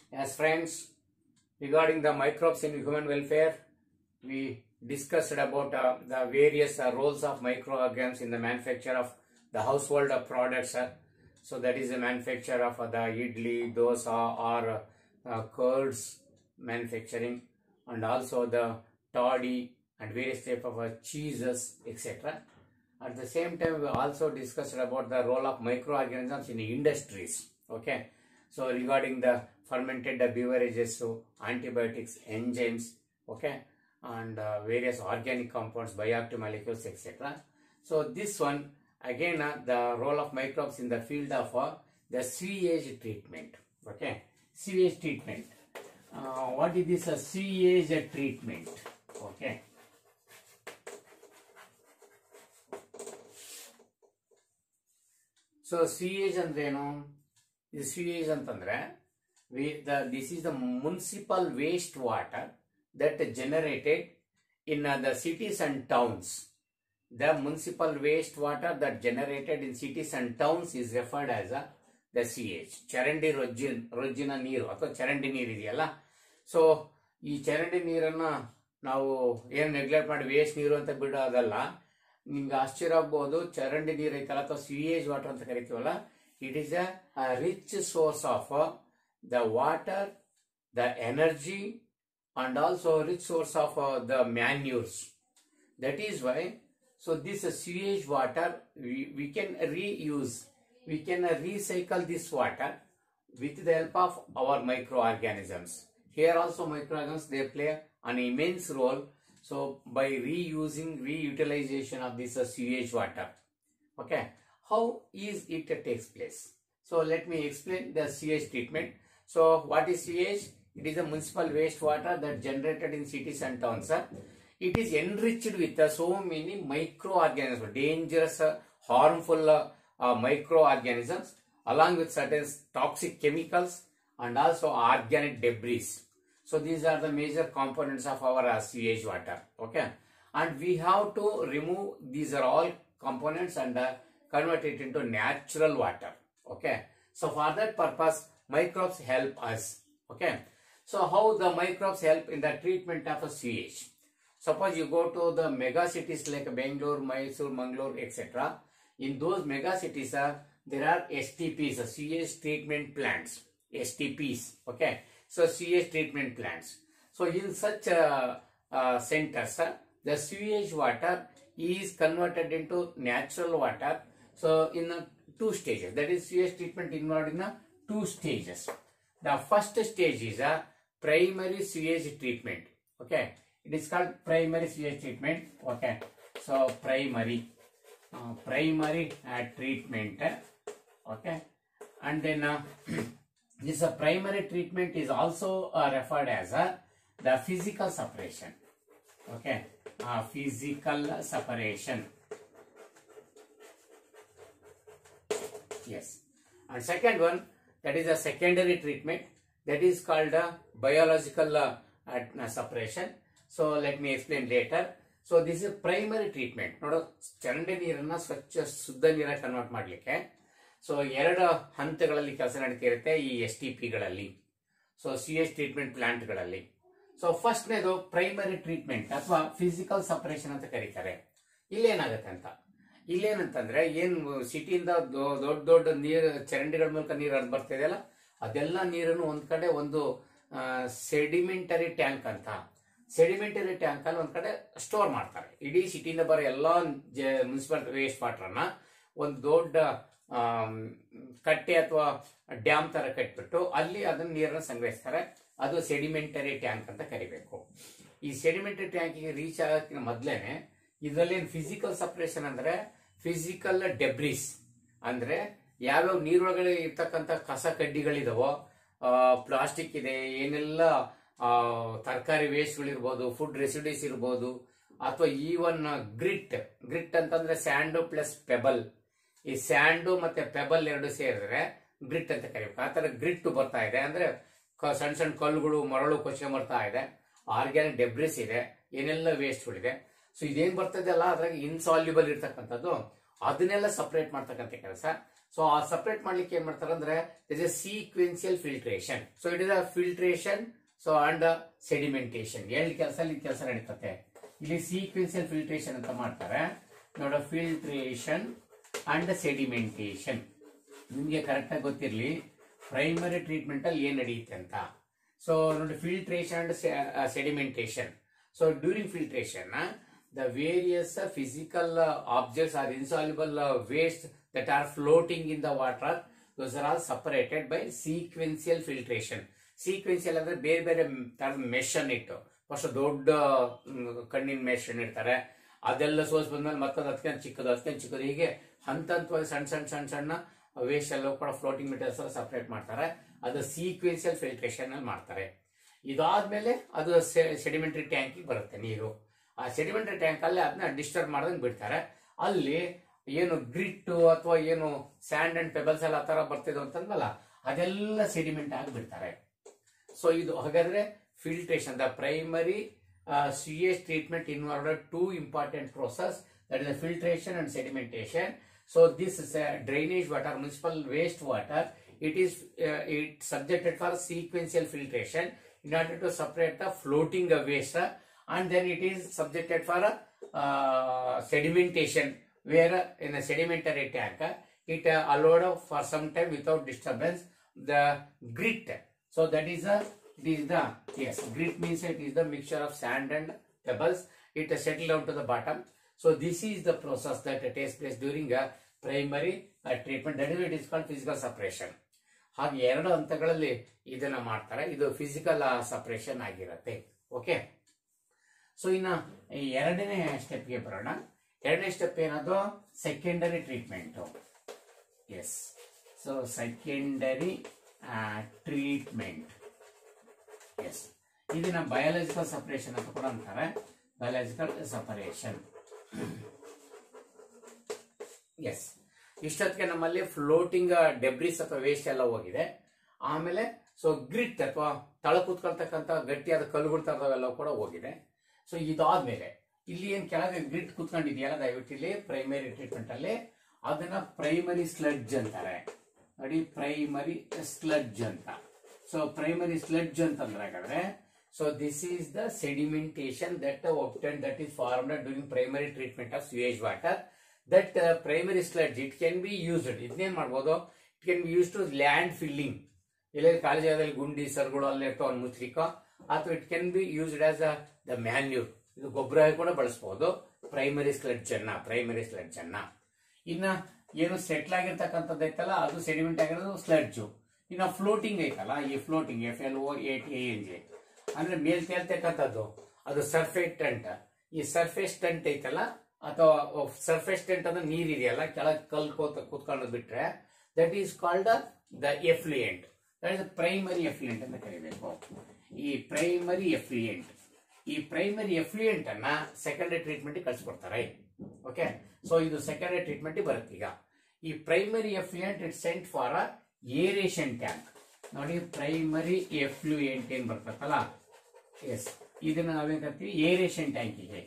As friends, regarding the microbes in human welfare, we discussed about uh, the various uh, roles of microorganisms in the manufacture of the household uh, products. uh. so that is the manufacture of uh, the idli, dosa or uh, curds manufacturing and also the toddy and various type of uh, cheeses etc. At the same time, we also discussed about the role of microorganisms in industries. Okay, so regarding the fermented beverages, so antibiotics, enzymes, okay, and uh, various organic compounds, bioactive molecules, etc. So this one again, uh, the role of microbes in the field of uh, the sewage treatment. Okay, sewage treatment. Uh, what is this uh, sewage treatment? Okay. So sewage ಅಂದ್ರೆ ಏನು ಇದು sewage ಅಂತಂದ್ರೆ this is the municipal waste water that generated in the cities and towns the municipal waste water that generated in cities and towns is referred as a the sewage ಚರಂಡಿ ರೊಜ್ಜಿನ ರೊಜ್ಜಿನ ನೀರು ಅಥವಾ ಚರಂಡಿ ನೀರು ಇದೆಯಲ್ಲ ಸೊ ಈ ಚರಂಡಿ ನೀರನ್ನ ನಾವು ಏನು ನೆಗ್ಲೆಕ್ಟ್ ಮಾಡಿ ವೇಸ್ಟ್ ನೀರು ಅಂತ ಬಿಡೋದಲ್ಲ ನಿಮ್ಗೆ ಆಶ್ಚರ್ಯ ಆಗ್ಬೋದು ಚರಂಡಿ ನೀರು ಐತಲ್ಲ ಅಥವಾ ಸಿಯೇಜ್ ವಾಟರ್ ಅಂತ ಕರಿತೀವಲ್ಲ it is a rich source of the water the energy and also rich source of the manures that is why so this sewage water we can reuse we can recycle this water with the help of our microorganisms. Here also microorganisms they play an immense role. So by reusing, reutilization of this uh, sewage water. Okay, how is it uh, takes place? So let me explain the sewage treatment. So what is sewage? It is a municipal wastewater that generated in cities and towns. uh. It is enriched with uh, so many microorganisms, dangerous, uh, harmful uh, uh, microorganisms along with certain toxic chemicals and also organic debris. So these are the major components of our uh, sewage water. Okay, and we have to remove these are all components and uh, convert it into natural water. Okay, so for that purpose, microbes help us. Okay, so how the microbes help in the treatment of a sewage? Suppose you go to the mega cities like Bangalore, Mysore, Mangalore, etc. In those mega cities, uh, there are STPs, uh, sewage treatment plants. STPs, okay. So sewage treatment plants. So in such uh, uh, centers, uh, the sewage water is converted into natural water. So in uh, two stages, that is sewage treatment involved in uh, two stages. The first stage is a primary sewage treatment. Okay, it is called primary sewage treatment. Okay, so primary, uh, primary uh, treatment. uh, okay, and then uh, this uh, primary treatment is also uh, referred as uh, the physical separation. Okay, uh, physical separation. Yes. And second one, that is a secondary treatment that is called a biological uh, uh, separation. So let me explain later. So this is primary treatment ನೋಡೋ ಚರಂಡಿ ನೀರನ್ನ ಸ್ವಚ್ಛ ಶುದ್ಧ ನೀರಾಗಿ convert ಮಾಡಲಿಕ್ಕೆ so ಎರಡು ಹಂತಗಳಲ್ಲಿ ಕೆಲಸ ನಡೀತಿರುತ್ತೆ ಈ ಎಸ್ ಟಿ ಪಿಗಳಲ್ಲಿ ಸೊ ಸಿ ಎಸ್ ಟ್ರೀಟ್ಮೆಂಟ್ ಪ್ಲಾಂಟ್ಗಳಲ್ಲಿ ಸೊ ಫಸ್ಟ್ನೇದು ಪ್ರೈಮರಿ ಟ್ರೀಟ್ಮೆಂಟ್ ಅಥವಾ ಫಿಸಿಕಲ್ ಸಪರೇಷನ್ ಅಂತ ಕರೀತಾರೆ ಇಲ್ಲೇನಾಗುತ್ತೆ ಅಂತ ಇಲ್ಲೇನಂತಂದ್ರೆ ಏನ್ ಸಿಟಿಯಿಂದ ದೊಡ್ಡ ದೊಡ್ಡ ನೀರು ಚರಂಡಿಗಳ ಮೂಲಕ ನೀರು ಹರಿದು ಬರ್ತಾ ಇದೆಯಲ್ಲ ಅದೆಲ್ಲ ನೀರನ್ನು ಒಂದ್ ಕಡೆ ಒಂದು ಸೆಡಿಮೆಂಟರಿ ಟ್ಯಾಂಕ್ ಅಂತ ಸೆಡಿಮೆಂಟರಿ ಟ್ಯಾಂಕ್ ಅಲ್ಲಿ ಒಂದ್ ಕಡೆ ಸ್ಟೋರ್ ಮಾಡ್ತಾರೆ ಇಡೀ ಸಿಟಿಯಿಂದ ಬರೋ ಎಲ್ಲಾ ಮುನ್ಸಿಪಲ್ ವೇಸ್ಟ್ ವಾಟರ್ ಅನ್ನ ಒಂದು ದೊಡ್ಡ ಆಮ್, ಕಟ್ಟೆ ಅಥವಾ ಡ್ಯಾಮ್ ತರ ಕಟ್ಬಿಟ್ಟು ಅಲ್ಲಿ ಅದನ್ನ ನೀರನ್ನ ಸಂಗ್ರಹಿಸ್ತಾರೆ ಅದು ಸೆಡಿಮೆಂಟರಿ ಟ್ಯಾಂಕ್ ಅಂತ ಕರಿಬೇಕು ಈ ಸೆಡಿಮೆಂಟರಿ ಟ್ಯಾಂಕಿಗೆ ರೀಚ್ ಆಗೋಕ್ಕಿಂತ ಮೊದ್ಲೇನೆ ಇದರಲ್ಲಿ ಫಿಸಿಕಲ್ ಸಪರೇಷನ್ ಅಂದ್ರೆ ಫಿಸಿಕಲ್ ಡೆಬ್ರಿಸ್ ಅಂದ್ರೆ ಯಾವ್ಯಾವ ನೀರೊಳಗಡೆ ಇರ್ತಕ್ಕಂಥ ಕಸ ಕಡ್ಡಿಗಳಿದಾವೋ ಪ್ಲಾಸ್ಟಿಕ್ ಇದೆ ಏನೆಲ್ಲ ತರಕಾರಿ ವೇಸ್ಟ್ಗಳಿರ್ಬೋದು ಫುಡ್ ರೆಸಿಡೀಸ್ ಇರ್ಬೋದು ಅಥವಾ ಈವನ್ ಗ್ರಿಟ್ ಗ್ರಿಟ್ ಅಂತಂದ್ರೆ ಸ್ಯಾಂಡು ಪ್ಲಸ್ ಪೆಬಲ್ ಈ ಸ್ಯಾಂಡು ಮತ್ತೆ ಪೆಬಲ್ ಎರಡು ಸೇರಿದ್ರೆ ಗ್ರಿಟ್ ಅಂತ ಕರಿಬೇಕು ಆ ತರ ಗ್ರಿಟ್ ಬರ್ತಾ ಇದೆ ಅಂದ್ರೆ ಕ- ಸಣ್ಣ ಸಣ್ಣ ಕಲ್ಲುಗಳು ಮರಳು ಕೊಚ್ಕೊಂಡ್ ಬರ್ತಾ ಇದೆ ಆರ್ಗ್ಯಾನಿಕ್ ಡೆಬ್ರಿಸ್ ಇದೆ ಏನೆಲ್ಲ ವೇಸ್ಟ್ಗಳಿದೆ ಸೊ ಇದೇನ್ ಬರ್ತದೆ ಅಲ್ಲ ಅದ್ರಾಗ ಇನ್ಸಾಲ್ಯುಬಲ್ ಇರ್ತಕ್ಕಂಥದ್ದು ಅದನ್ನೆಲ್ಲ ಸಪರೇಟ್ ಮಾಡ್ತಕ್ಕಂಥ ಕೆಲಸ ಸೊ ಆ ಸಪರೇಟ್ ಮಾಡ್ಲಿಕ್ಕೆ ಏನ್ ಮಾಡ್ತಾರೆ ಅಂದ್ರೆ is a sequential filtration so it is a filtration so and sedimentation ಎರಡು ಕೆಲಸ ಇಲ್ಲಿ ಕೆಲಸ ನಡೀತತೆ ಇಲ್ಲಿ ಸೀಕ್ವೆನ್ಸಿಯಲ್ ಫಿಲ್ಟ್ರೇಷನ್ ಅಂತ ಮಾಡ್ತಾರೆ ನೋಡ ಫಿಲ್ಟ್ರೇಷನ್ ಅಂಡ್ ಸೆಡಿಮೆಂಟೇಷನ್ ನಿಮ್ಗೆ ಕರೆಕ್ಟ್ ಆಗಿ ಗೊತ್ತಿರಲಿ ಪ್ರೈಮರಿ ಟ್ರೀಟ್ಮೆಂಟ್ ಅಲ್ಲಿ ಏನ್ ನಡೆಯುತ್ತೆ ಅಂತ ಸೊ ನೋಡಿ filtration and sedimentation so during filtration the various uh, physical uh, objects or insoluble uh, waste that are floating in the water those are all separated by sequential filtration sequential ಅಂದ್ರೆ ಬೇರೆ ಬೇರೆ ತರದ mesh ಅನ್ನು ಇಟ್ಟು first ದೊಡ್ಡ ಮ್, ಕಣ್ಣಿನ mesh ಅನ್ನು ಇಡ್ತಾರೆ ಅದೆಲ್ಲ ಸೋಸ್ ಬಂದ್ಮೇಲೆ ಮತ್ತೊಂದು ಅದಕ್ಕಿಂತ ಚಿಕ್ಕದು ಅದಕ್ಕಿಂತ ಚಿಕ್ಕದು ಹೀಗೆ ಹಂತ ಹಂತವಾಗಿ ಸಣ್ಣ ಸಣ್ಣ ಸಣ್ಣ ಸಣ್ಣ ವೇಸ್ಟ್ ಎಲ್ಲ ಕೂಡ ಫ್ಲೋಟಿಂಗ್ ಮೆಟೀರಿಯಲ್ಸ್ ಎಲ್ಲ ಸಪರೇಟ್ ಮಾಡ್ತಾರೆ ಅದು ಸೀಕ್ವೆನ್ಸಿಯಲ್ ಫಿಲ್ಟ್ರೇಷನ್ ಅಲ್ಲಿ ಮಾಡ್ತಾರೆ ಇದಾದ್ಮೇಲೆ ಅದು ಸೆಡಿಮೆಂಟರಿ ಟ್ಯಾಂಕಿಗೆ ಬರುತ್ತೆ ನೀರು ಆ ಸೆಡಿಮೆಂಟರಿ ಟ್ಯಾಂಕ್ ಅಲ್ಲಿ ಅದನ್ನ ಡಿಸ್ಟರ್ಬ್ ಮಾಡ್ದಂಗೆ ಬಿಡ್ತಾರೆ ಅಲ್ಲಿ ಏನು ಗ್ರಿಟ್ ಅಥವಾ ಏನು ಸ್ಯಾಂಡ್ ಅಂಡ್ ಪೆಬಲ್ಸ್ ಎಲ್ಲ ಆ ತರ ಬರ್ತಿದ್ವು ಅಂತಂದಲ್ಲ ಅದೆಲ್ಲ ಸೆಡಿಮೆಂಟ್ ಆಗಿ ಬಿಡ್ತಾರೆ ಸೊ ಇದು ಹಾಗಾದ್ರೆ filtration the primary CS treatment involve two important process that is filtration and sedimentation so this is drainage water municipal waste water it is uh, it subjected for sequential filtration in order to separate the floating uh, waste uh, and then it is subjected for uh, sedimentation where uh, in a sedimentary tank uh, it uh, allowed uh, for some time without disturbance the grit so that is a it is the yes grit means it is the mixture of sand and pebbles it uh, settle down to the bottom so this is the process that uh, takes place during a primary uh, treatment that is it is called physical separation ಹಾಗೆ ಎರಡು ಹಂತಗಳಲ್ಲಿ ಇದನ್ನ ಮಾಡ್ತಾರೆ ಇದು physical separation ಆಗಿರತ್ತೆ okay so ಇನ್ನ ಈ ಎರಡನೇ ಸ್ಟೆಪ್ಗೆ ಬರೋಣ ಎರಡನೇ ಸ್ಟೆಪ್ ಏನದು secondary treatment yes so secondary treatment yes ಇದನ್ನ ಬಯಾಲಜಿಕಲ್ ಸಪರೇಷನ್ ಅಂತ ಕೂಡ ಅಂತಾರೆ ಬಯಾಲಜಿಕಲ್ ಸಪರೇಷನ್ ಎಸ್ ಇಷ್ಟೊತ್ತಿಗೆ ನಮ್ಮಲ್ಲಿ ಫ್ಲೋಟಿಂಗ್ ಡೆಬ್ರಿಸ್ ಅಥವಾ ವೇಸ್ಟ್ ಎಲ್ಲ ಹೋಗಿದೆ ಆಮೇಲೆ ಸೊ ಗ್ರಿಟ್ ಅಥವಾ ತಳ ಕೂತ್ಕೊಳ್ತಕ್ಕಂಥ ಗಟ್ಟಿಯಾದ ಕಲ್ಲುಗಳು ತರದವೆಲ್ಲ ಕೂಡ ಹೋಗಿದೆ ಸೊ ಇದಾದ್ಮೇಲೆ ಇಲ್ಲಿ ಏನ್ ಕೆಳಗೆ ಗ್ರಿಟ್ ಕೂತ್ಕೊಂಡಿದೆಯಲ್ಲ ದಯವಿಟ್ಟು ಇಲ್ಲಿ ಪ್ರೈಮರಿ ಟ್ರೀಟ್ಮೆಂಟ್ ಅಲ್ಲಿ ಅದನ್ನ ಪ್ರೈಮರಿ ಸ್ಲಡ್ಜ್ ಅಂತಾರೆ ನೋಡಿ ಪ್ರೈಮರಿ ಸ್ಲಡ್ಜ್ ಅಂತ ಸೊ ಪ್ರೈಮರಿ ಸ್ಲಡ್ಜ್ ಅಂತಂದ್ರೆ ಹಾಗಾದ್ರೆ so this is the sedimentation that often that is formed during primary treatment of sewage water that primary sludge it can be used ಇದನ್ನೇನ್ ಮಾಡ್ಬೋದು it can be use to land filling ಎಲ್ಲೇ college ಜಾಗದಲ್ಲಿ ಗುಂಡಿ ಸರ್ಗಳು ಅಲ್ಲಿ ಇರ್ತಾವ ಮುಚ್ಲಿಕ್ಕ ಅಥವಾ it can be used as a the manure ಇದು ಗೊಬ್ಬರ ಕೂಡ ಬಳಸಬಹುದು ಪ್ರೈಮರಿ ಸ್ಲಡ್ಜ್ ಅನ್ನ ಪ್ರೈಮರಿ ಸ್ಲಡ್ಜ್ ಅನ್ನ ಇನ್ನ ಏನು ಸೆಟ್ಲ್ ಆಗಿರ್ತಕ್ಕಂಥದ್ದು ಐತಲ್ಲ ಅದು ಸೆಡಿಮೆಂಟ್ ಆಗಿರೋದು ಸ್ಲಡ್ಜು ಇನ್ನ ಫ್ಲೋಟಿಂಗ್ ಐತಲ್ಲ ಈ floating F L O A T N J ಅಂದ್ರೆ ಮೇಲ್ ತೇಲ್ತಕ್ಕಂಥದ್ದು ಅದು ಸರ್ಫೇಸ್ ಟೆಂಟ್ ಈ ಸರ್ಫೇಸ್ ಟೆಂಟ್ ಐತಲ್ಲ ಅಥವಾ ಸರ್ಫೇಸ್ ಟೆಂಟ್ ಅಂದ್ರೆ ನೀರಿದೆಯಲ್ಲ ಕೆಳಗೆ ಕಲ್ ಕೋತ ಕೂತ್ಕೊಂಡು ಬಿಟ್ರೆ that is called the effluent that is primary effluent ಅಂತ ಕರಿಬೇಕು ಈ ಪ್ರೈಮರಿ ಎಫ್ಲುಯೆಂಟ್ ಈ ಪ್ರೈಮರಿ ಎಫ್ಲುಯೆಂಟ್ ಅನ್ನ ಸೆಕೆಂಡರಿ ಟ್ರೀಟ್ಮೆಂಟ್ ಕಳ್ಸಿಕೊಡ್ತಾರೆ ಓಕೆ ಸೊ ಇದು ಸೆಕೆಂಡರಿ ಟ್ರೀಟ್ಮೆಂಟ್ ಬರುತ್ತೆ ಈಗ ಈ primary effluent it sent for a aeration tank ನೋಡಿ ಪ್ರೈಮರಿ ಎಫ್ಲುಯೆಂಟ್ ಏನ್ ಬರ್ತತ್ತಲ್ಲ ಎಸ್ ಇದನ್ನ ನಾವೇನ್ ಕರಿತೀವಿ ಏರೇಷನ್ ಟ್ಯಾಂಕಿಗೆ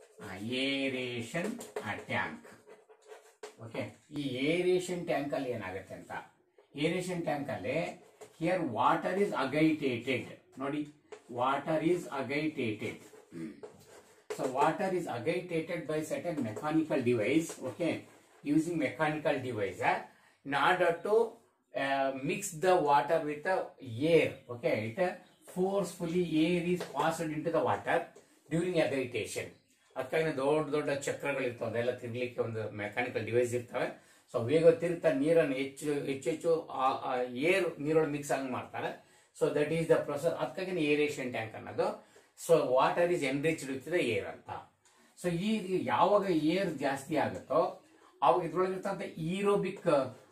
ಏರೇಷನ್ ಟ್ಯಾಂಕ್ ಓಕೆ ಈ ಏರೇಷನ್ ಟ್ಯಾಂಕ್ ಅಲ್ಲಿ ಏನಾಗುತ್ತೆ ಅಂತ ಏರೇಷನ್ ಟ್ಯಾಂಕ್ ಅಲ್ಲಿ ಹಿಯರ್ ವಾಟರ್ ಇಸ್ ಅಗೈಟೇಟೆಡ್ ನೋಡಿ water is agitated so water is agitated by certain mechanical device okay using mechanical device uh, in order to uh, mix the water with the air okay it uh, forcefully air is passed into the water during agitation ಅದಕ್ಕಾಗಿ ದೊಡ್ಡ ದೊಡ್ಡ ಚಕ್ರಗಳು ಇರ್ತವೆ ಅದೆಲ್ಲ ತಿರ್ಲಿಕ್ಕೆ ಒಂದು mechanical device ಇರ್ತವೆ so ವೇಗ ತಿರುಗ್ತಾ ನೀರನ್ನು ಹೆಚ್ಚು ಹೆಚ್ಚು ಹೆಚ್ಚು ಏರ್ ನೀರೊಳಗೆ ಮಿಕ್ಸ್ ಆಗಿ ಮಾಡ್ತಾರೆ so that is the process ಅದಕ್ಕಾಗಿ ಏರೇಷನ್ ಟ್ಯಾಂಕ್ ಅನ್ನೋದು so water is enriched with the air ಅಂತ ಸೊ ಈ ಯಾವಾಗ ಏರ್ ಜಾಸ್ತಿ ಆಗುತ್ತೋ ಅವಾಗ ಇದ್ರೊಳಗಿರ್ತಂತ ಈರೋಬಿಕ್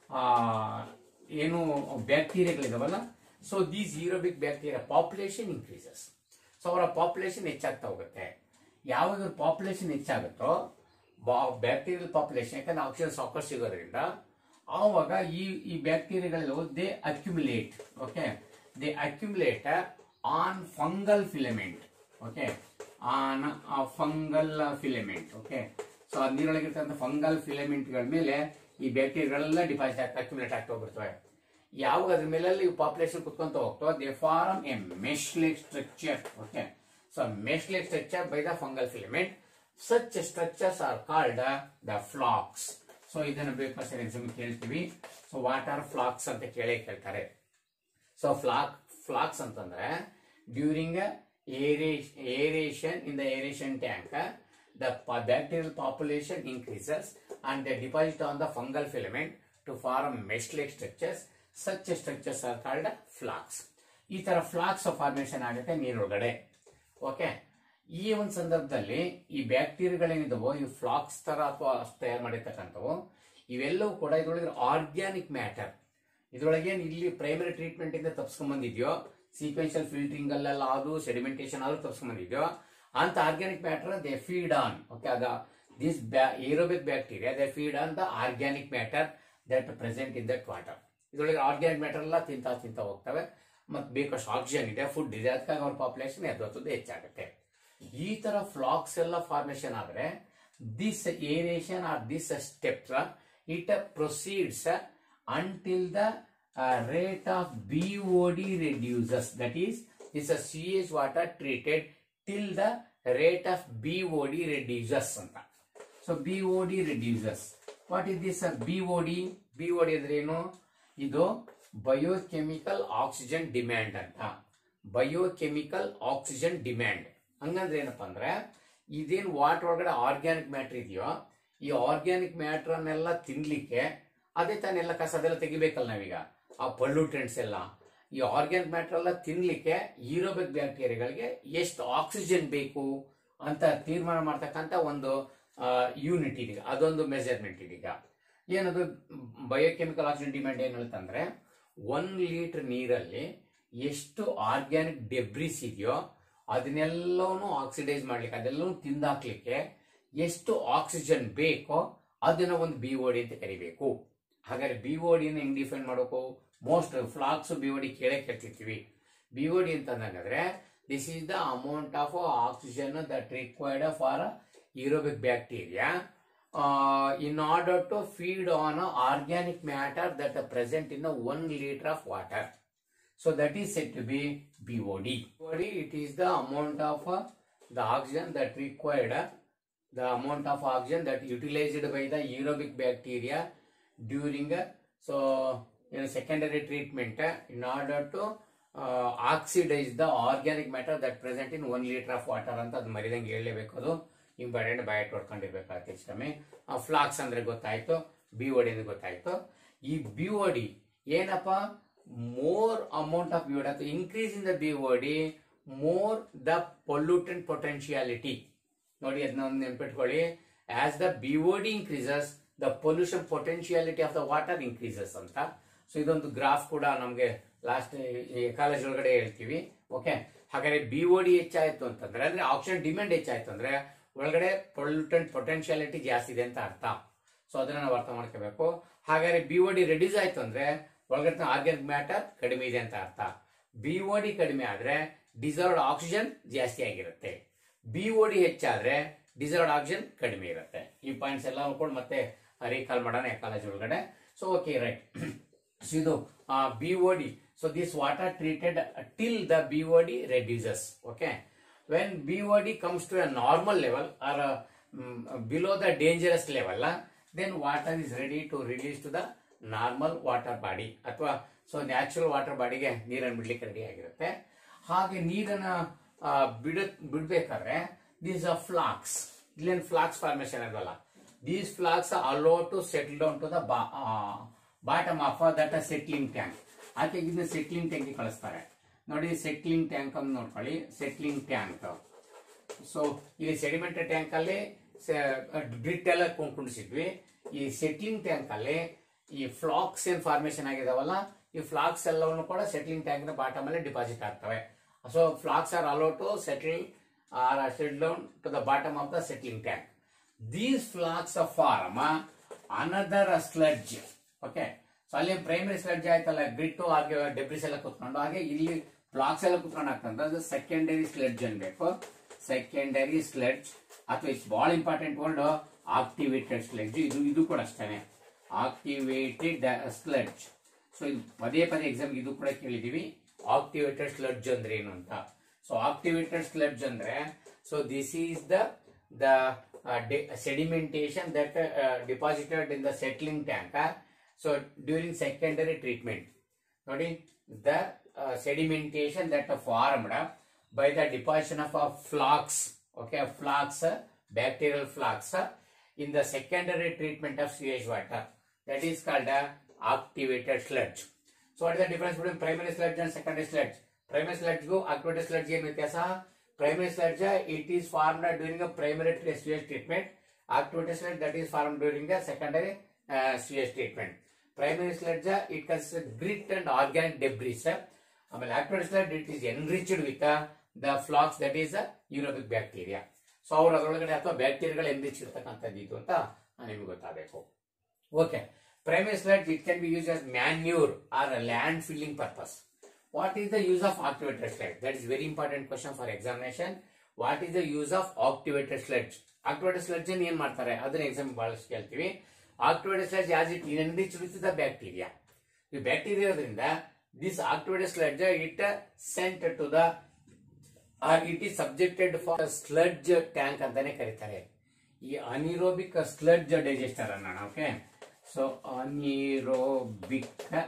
ಏನು ಬ್ಯಾಕ್ಟೀರಿಯಾಗಳಿದಾವಲ್ಲ so these aerobic bacteria population increases so ಅವರ ಪಾಪ್ಯುಲೇಷನ್ ಹೆಚ್ಚಾಗ್ತಾ ಹೋಗುತ್ತೆ ಯಾವಾಗ ಪಾಪ್ಯುಲೇಷನ್ ಹೆಚ್ಚಾಗುತ್ತೋ ಬ್ಯಾಕ್ಟೀರಿಯಲ್ ಪಾಪ್ಯುಲೇಷನ್ ಯಾಕಂದ್ರೆ ಆಕ್ಸಿಜನ್ ಸಾಕಷ್ಟು ಸಿಗೋದ್ರಿಂದ ಆವಾಗ ಈ ಈ ಬ್ಯಾಕ್ಟೀರಿಯಾಗಳು they accumulate okay they accumulate on fungal filament okay on fungal filament okay so ನೀರೊಳಗಿರ್ತಕ್ಕಂಥ fungal ಫಿಲಮೆಂಟ್ಗಳ ಮೇಲೆ ಈ ಬ್ಯಾಕ್ಟೀರಿಯಾಗಳೆಲ್ಲ ಡಿಪಾಸಿಟ್ ಆಗ್ತಾ ಅಕ್ಯುಮಿಲೇಟ್ ಆಗ್ತಾ ಹೋಗ್ಬಿಡ್ತವೆ ಯಾವಾಗ ಅದ್ರ ಮೇಲೆ ಇವು ಪಾಪ್ಯುಲೇಷನ್ ಕುತ್ಕೊಂತ ಹೋಗ್ತೋ they form a mesh like structure okay so mesh like structure by the fungal filament such structures are called the flocs so ಇದನ್ನು ಬೇಕಾದ್ರೆ ಎಕ್ಸಾಮ್ ಕೇಳ್ತೀವಿ ಸೊ ವಾಟ್ ಆರ್ ಫ್ಲಾಕ್ಸ್ ಅಂತ ಕೇಳೇ ಕೇಳ್ತಾರೆ ಸೊ ಫ್ಲಾಕ್ ಫ್ಲಾಕ್ಸ್ ಅಂತಂದ್ರೆ during aeration in the aeration tank the bacterial population increases and the deposit on the fungal filament to form mesh like structures such structures are called flocs ಈ ತರ flax formation ಆಗುತ್ತೆ ನೀರೊಳಗಡೆ okay ಈ ಒಂದು ಸಂದರ್ಭದಲ್ಲಿ ಈ ಬ್ಯಾಕ್ಟೀರಿಯಾಗಳೇನಿದಾವೋ ಈ flax ತರ ಅಥವಾ ತಯಾರು ಮಾಡಿರ್ತಕ್ಕಂಥವು ಇವೆಲ್ಲವೂ ಕೂಡ ಇದ್ರೊಳಗೆ ಆರ್ಗ್ಯಾನಿಕ್ ಮ್ಯಾಟರ್ ಇದ್ರೊಳಗೆ ಏನ್ ಇಲ್ಲಿ ಪ್ರೈಮರಿ ಟ್ರೀಟ್ಮೆಂಟ್ ಇಂದ ತಪ್ಸ್ಕೊಂಡ್ ಬಂದಿದ್ಯೋ ಸೀಕ್ವೆನ್ಷಿಯಲ್ ಫಿಲ್ಟರಿಂಗ್ ಅಲ್ಲೆಲ್ಲ ಅದು ಸೆಡಿಮೆಂಟೇಶನ್ ಆದ್ರೂ ತಪ್ಸ್ಕೊಂಡ್ ಬಂದಿದ್ಯೋ ಅಂತ organic matter they feed on okay ಅದ this aerobic bacteria they feed on the organic matter that present in that water ಇದ್ರೊಳಗೆ ಆರ್ಗ್ಯಾನಿಕ್ ಮ್ಯಾಟರ್ ಎಲ್ಲ ತಿಂತಾ ತಿಂತಾ ಹೋಗ್ತವೆ ಮತ್ತೆ ಬೇಕಷ್ಟು ಆಕ್ಸಿಜನ್ ಇದೆ ಫುಡ್ ಇದೆ ಅದಕ್ಕಾಗಿ ಅವ್ರ ಪಾಪ್ಯುಲೇಷನ್ ಎದ್ದೊತ್ತದ್ದು ಹೆಚ್ಚಾಗುತ್ತೆ ಈ ತರ ಫ್ಲಾಕ್ಸ್ ಎಲ್ಲ ಫಾರ್ಮೇಶನ್ ಆದ್ರೆ this aeration are this steps it proceeds until the rate of BOD reduces that is this C H water treated till the rate of BOD reduces ಅಂತ so BOD reduces what is this BOD BOD ಅಂದ್ರೆ ಏನು ಇದು biochemical oxygen demand ಅಂತ biochemical oxygen demand ಹಂಗಂದ್ರೆ ಏನಪ್ಪಾ ಅಂದ್ರೆ ಇದೇನ್ water ಒಳಗಡೆ ಆರ್ಗ್ಯಾನಿಕ್ ಮ್ಯಾಟರ್ ಇದೆಯೋ ಈ ಆರ್ಗ್ಯಾನಿಕ್ ಮ್ಯಾಟರ್ ಅನ್ನೆಲ್ಲ ತಿನ್ಲಿಕ್ಕೆ ಅದೇ ತಾನೆಲ್ಲ ಕಸ ಅದೆಲ್ಲ ತೆಗಿಬೇಕಲ್ಲ ನಾವೀಗ ಆ ಪೊಲ್ಯೂಟೆಂಟ್ಸ್ ಎಲ್ಲ ಈ ಆರ್ಗ್ಯಾನಿಕ್ ಮ್ಯಾಟರ್ ಎಲ್ಲ ತಿನ್ಲಿಕ್ಕೆ ಈರೋಬಿಕ್ ಬ್ಯಾಕ್ಟೀರಿಯಾಗಳಿಗೆ ಎಷ್ಟು ಆಕ್ಸಿಜನ್ ಬೇಕು ಅಂತ ತೀರ್ಮಾನ ಮಾಡ್ತಕ್ಕಂತ ಒಂದು ಯೂನಿಟ್ ಇದೀಗ ಅದೊಂದು ಮೆಜರ್ಮೆಂಟ್ ಇದೀಗ ಏನದು ಬಯೋಕೆಮಿಕಲ್ ಆಕ್ಸಿಜನ್ ಡಿಮ್ಯಾಂಡ್ ಏನ್ ಹೇಳ್ತಂದ್ರೆ ಒನ್ ಲೀಟರ್ ನೀರಲ್ಲಿ ಎಷ್ಟು ಆರ್ಗ್ಯಾನಿಕ್ ಡೆಬ್ರಿಸ್ ಇದೆಯೋ ಅದನ್ನೆಲ್ಲವೂ ಆಕ್ಸಿಡೈಸ್ ಮಾಡ್ಲಿಕ್ಕೆ ಅದೆಲ್ಲವೂ ತಿಂದಾಕ್ಲಿಕ್ಕೆ ಎಷ್ಟು ಆಕ್ಸಿಜನ್ ಬೇಕೋ ಅದನ್ನ ಒಂದು ಬಿ ಡಿ ಅಂತ ಕರಿಬೇಕು ಹಾಗಾದ್ರೆ ಬಿ ಡಿನ ಹೆಂಗ್ ಡಿಫೈನ್ ಮಾಡಬೇಕು ಮೋಸ್ಟ್ ಫ್ಲಾಕ್ಸ್ ಬಿ ಡಿ ಕೇಳೇ ಕೇಳ್ತಿರ್ತೀವಿ ಬಿ ಡಿ ಅಂತ ಅಂದಂಗಾದ್ರೆ this is the amount of oxygen that required for aerobic bacteria in order to feed on organic matter that present in one litre of water So that is said to be BOD. BOD it is the amount of uh, the oxygen that required, uh, the amount of oxygen that utilized by the aerobic bacteria during uh, so in secondary treatment uh, in order to uh, oxidize the organic matter that present in one liter of water ಅಂತ ಅದು ಮರಿದಂಗೆ ಹೇಳಲೇಬೇಕು ಅದು important ಬಯಟ್ ಹೊಡ್ಕೊಂಡಿರ್ಬೇಕಾಗತ್ತೆ ಹೆಚ್ಚು ಕಮ್ಮಿ flax ಅಂದ್ರೆ ಗೊತ್ತಾಯ್ತು B ಒಡಿ ಅಂದ್ರೆ ಗೊತ್ತಾಯ್ತು ಈ ಬಿ ಒಡಿ ಏನಪ್ಪ more amount of BOD ಅಥವಾ increase in the BOD more the pollutant potentiality ನೋಡಿ ಅದನ್ನ ಒಂದು ನೆನ್ಪಿಟ್ಕೊಳ್ಳಿ as the BOD increases the pollution potentiality of the water increases ಅಂತ ಸೊ ಇದೊಂದು ಗ್ರಾಫ್ ಕೂಡ ನಮಗೆ ಲಾಸ್ಟ್ ಕಾಲೇಜ್ ಒಳಗಡೆ ಹೇಳ್ತೀವಿ ಓಕೆ ಹಾಗಾದ್ರೆ ಡಿ ಹೆಚ್ಚಾಯ್ತು ಅಂತಂದ್ರೆ ಅಂದ್ರೆ ಆಕ್ಸಿಜನ್ ಡಿಮ್ಯಾಂಡ್ ಹೆಚ್ಚಾಯ್ತು ಅಂದ್ರೆ ಒಳಗಡೆ ಪೊಲ್ಯೂಟೆಂಟ್ ಪೊಟೆನ್ಶಿಯಾಲಿಟಿ ಜಾಸ್ತಿ ಇದೆ ಅಂತ ಅರ್ಥ ಸೊ ಅದನ್ನ ನಾವು ಅರ್ಥ ಮಾಡ್ಕೋಬೇಕು ಹಾಗಾದ್ರೆ ಡಿ ರೆಡ್ಯೂಸ್ ಆಯ್ತು ಅಂದ್ರೆ ಒಳಗಡೆ ಆರ್ಗ್ಯಾನಿಕ್ ಮ್ಯಾಟರ್ ಕಡಿಮೆ ಇದೆ ಅಂತ ಅರ್ಥ ಡಿ ಕಡಿಮೆ ಆದ್ರೆ ಡಿಸರ್ವ್ಡ್ ಆಕ್ಸಿಜನ್ ಜಾಸ್ತಿ ಆಗಿರುತ್ತೆ ಡಿ ಹೆಚ್ಚಾದ್ರೆ ಡಿಸರ್ವ್ಡ್ ಆಕ್ಸಿಜನ್ ಕಡಿಮೆ ಇರುತ್ತೆ ಈ ಪಾಯಿಂಟ್ಸ್ ಎಲ್ಲ ನೋಡ್ಕೊಂಡು ಮತ್ತೆ ರೀಕಾಲ್ ಮಾಡೋಣ ಕಾಲೇಜ್ ಒಳಗಡೆ ಸೊ ಓಕೆ ರೈಟ್ ಸೊ ಇದು D so this water treated till the D reduces okay when D comes to a normal level or below the dangerous level then water is ready to release to the normal water body ಅಥವಾ so natural water ಬಾಡಿಗೆ ನೀರನ್ನು ಬಿಡ್ಲಿಕ್ಕೆ ready ಆಗಿರುತ್ತೆ ಹಾಗೆ ನೀರನ್ನ ಆ, ಬಿಡ ಬಿಡ್ಬೇಕಾದ್ರೆ ದೀಸ್ ಆರ್ ಫ್ಲಾಕ್ಸ್ ಇಲ್ಲೇನು ಫ್ಲಾಕ್ಸ್ ಫಾರ್ಮೇಶನ್ ಅದಲ್ಲ these flocs allow to settle down to the bottom of that settling tank okay ಇದನ್ನ ಸೆಟ್ಲಿಂಗ್ ಟ್ಯಾಂಕ್ ಕಳಿಸ್ತಾರೆ ನೋಡಿ ಸೆಟ್ಲಿಂಗ್ ಟ್ಯಾಂಕ್ ಅಂತ ನೋಡ್ಕೊಳ್ಳಿ ಸೆಟ್ಲಿಂಗ್ ಟ್ಯಾಂಕ್ ಸೊ ಇಲ್ಲಿ ಸೆಡಿಮೆಂಟರಿ ಟ್ಯಾಂಕ್ ಅಲ್ಲಿ ಬ್ರಿಟ್ ಎಲ್ಲ ಕುಣಿಸಿದ್ವಿ ಈ ಸೆಟ್ಲಿಂಗ್ ಟ್ಯಾಂಕ್ ಅಲ್ಲಿ ಈ ಫ್ಲಾಕ್ಸ್ ಏನ್ ಫಾರ್ಮೇಶನ್ ಆಗಿದಾವಲ್ಲ ಈ ಫ್ಲಾಕ್ಸ್ ಎಲ್ಲವನ್ನು ಕೂಡ ಸೆಟ್ಲಿಂಗ್ ಟ್ಯಾಂಕ್ ನ ಬಾಟಮ್ ಅಲ್ಲಿ ಡಿಪಾಸಿಟ್ ಆಗ್ತವೆ so flocs are allow to settle or set down to the bottom of the settling tank these flocs of form another sludge okay so ಅಲ್ಲಿ primary sludge ಆಯ್ತಲ್ಲ ಬ್ರಿಟ್ಟು ಹಾಗೆ debris ಎಲ್ಲ ಕುತ್ಕೊಂಡು ಹಾಗೆ ಇಲ್ಲಿ ಫ್ಲಾಕ್ಸ್ ಎಲ್ಲ ಕುತ್ಕೊಂಡು ಆಗ್ತಂತ ಅದು ಸೆಕೆಂಡರಿ ಸ್ಲಡ್ಜ್ ಅನ್ಬೇಕು ಸೆಕೆಂಡರಿ ಸ್ಲಡ್ಜ್ ಅಥವಾ ಇಟ್ಸ್ ಬಹಳ ಇಂಪಾರ್ಟೆಂಟ್ ವರ್ಡ್ ಆಕ್ಟಿವೇಟೆಡ್ ಸ್ಲೆಡ್ಜ್ ಇದು ಇದು ಕೂಡ ಅಷ್ಟೇ ಆಕ್ಟಿವೇಟೆಡ್ ಸ್ಲೆಡ್ಜ್ ಸೊ ಇದು ಪದೇ ಪದೇ ಎಕ್ಸಾಮ್ ಇದು ಕೂಡ ಕೇಳಿದೀವಿ ಆಕ್ಟಿವೇಟೆಡ್ ಸ್ಲಡ್ಜ್ ಅಂದ್ರೆ ಏನು ಅಂತ ಸೊ ಆಕ್ಟಿವೇಟೆಡ್ ಸ್ಲಡ್ಜ್ ಅಂದ್ರೆ so this is the the sedimentation that deposited in the settling tank so during secondary treatment ನೋಡಿ the sedimentation that formed by the deposition of a flocs okay flocs bacterial flocs in the secondary treatment of sewage water. That is called a activated sludge. So what is the difference between primary sludge and secondary sludge? Primary sludge go activated sludge ಏನು ವ್ಯತ್ಯಾಸ primary sludge it is formed during a primary tre- sewage treatment. Activated sludge that is formed during the secondary uh, sewage treatment. Primary sludge it consists of grit and organic debris. ಆಮೇಲೆ activated sludge it is enriched with uh, the flocks that is uh, aerobic bacteria. So ಅವ್ರು ಅದರೊಳಗಡೆ ಅಥವಾ ಬ್ಯಾಕ್ಟೀರಿಯಾಗಳು ಎಂದಿಚ್ಚಿರ್ತಕ್ಕಂಥದ್ದು ಇದು ಅಂತ ನಿಮಗೆ ಗೊತ್ತಾಗಬೇಕು okay primary slide it can be use as manure or land filling purpose what is the use of activated slide that is very important question for examination what is the use of activated sludge activated sludge ಏನ್ ಮಾಡ್ತಾರೆ ಅದನ್ನ exam ಬಹಳಷ್ಟು ಕೇಳ್ತೀವಿ activated sludge as it enrich with the bacteria ಈ bacteria ಇರೋದ್ರಿಂದ this activated sludge it sent to the or it is subjected for sludge tank ಅಂತಾನೆ ಕರೀತಾರೆ ಈ ಅನಿರೋಬಿಕ್ ಸ್ಲಡ್ಜ್ ಡೈಜೆಸ್ಟರ್ ಅನ್ನೋಣ okay so anaerobic